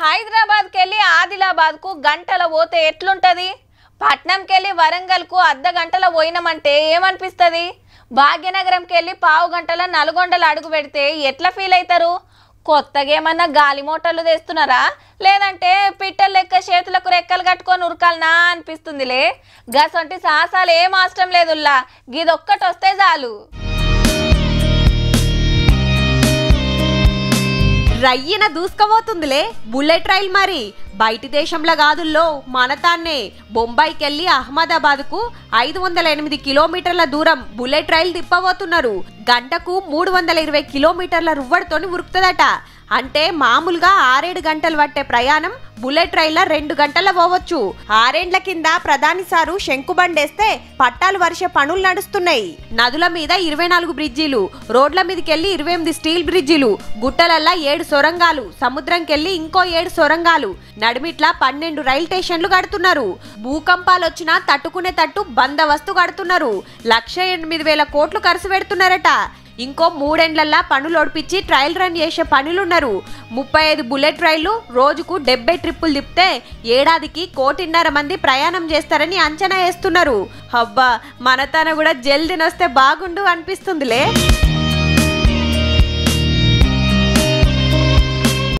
హైదరాబాద్కి వెళ్ళి ఆదిలాబాద్కు గంటల పోతే ఎట్లుంటది పట్నంకి వెళ్ళి వరంగల్కు అర్ధ గంటల పోయినామంటే ఏమనిపిస్తుంది భాగ్యనగరంకి వెళ్ళి పావు గంటల నల్గొండలు అడుగు పెడితే ఎట్లా ఫీల్ అవుతారు కొత్తగా ఏమన్నా గాలి మోటార్లు తెస్తున్నారా లేదంటే పిట్టల లెక్క చేతులకు రెక్కలు కట్టుకొని ఉరకాలనా అనిపిస్తుందిలే గసంటి సాహసాలు ఏం అవసరం లేదుల్లా గిదొక్కటి వస్తే చాలు రయ్యన దూసుకపోతుందిలే బుల్లెట్ రైల్ మరి బయటి దేశంలో కాదుల్లో మన తాన్నే బొంబాయికెళ్ళి అహ్మదాబాద్కు ఐదు వందల ఎనిమిది కిలోమీటర్ల దూరం బుల్లెట్ రైలు తిప్పబోతున్నారు గంటకు మూడు వందల ఇరవై కిలోమీటర్ల రువ్వడితోని ఉరుకుతుందట అంటే మామూలుగా ఆరేడు గంటలు పట్టే ప్రయాణం బుల్లెట్ రైల్లో రెండు గంటల పోవచ్చు ఆరేండ్ల కింద ప్రధాని సారు శంకుబండేస్తే పట్టాలు వర్ష పనులు నడుస్తున్నాయి నదుల మీద ఇరవై నాలుగు బ్రిడ్జీలు రోడ్ల మీదకెళ్ళి ఇరవై ఎనిమిది స్టీల్ బ్రిడ్జిలు గుట్టలల్లా ఏడు సొరంగాలు సముద్రంకెళ్ళి ఇంకో ఏడు సొరంగాలు నడిమిట్లా పన్నెండు రైల్ స్టేషన్లు కడుతున్నారు భూకంపాలు వచ్చినా తట్టుకునే తట్టు బందవస్తు కడుతున్నారు లక్ష ఎనిమిది వేల కోట్లు ఖర్చు పెడుతున్నారట ఇంకో మూడేండ్లల్లా పనులు ఒడిపించి ట్రయల్ రన్ చేసే పనులున్నారు ముప్పై ఐదు బుల్లెట్ రైళ్లు రోజుకు డెబ్బై ట్రిప్పులు తిప్పితే ఏడాదికి కోటిన్నర మంది ప్రయాణం చేస్తారని అంచనా వేస్తున్నారు అబ్బా మన తన కూడా జల్దినొస్తే బాగుండు అనిపిస్తుందిలే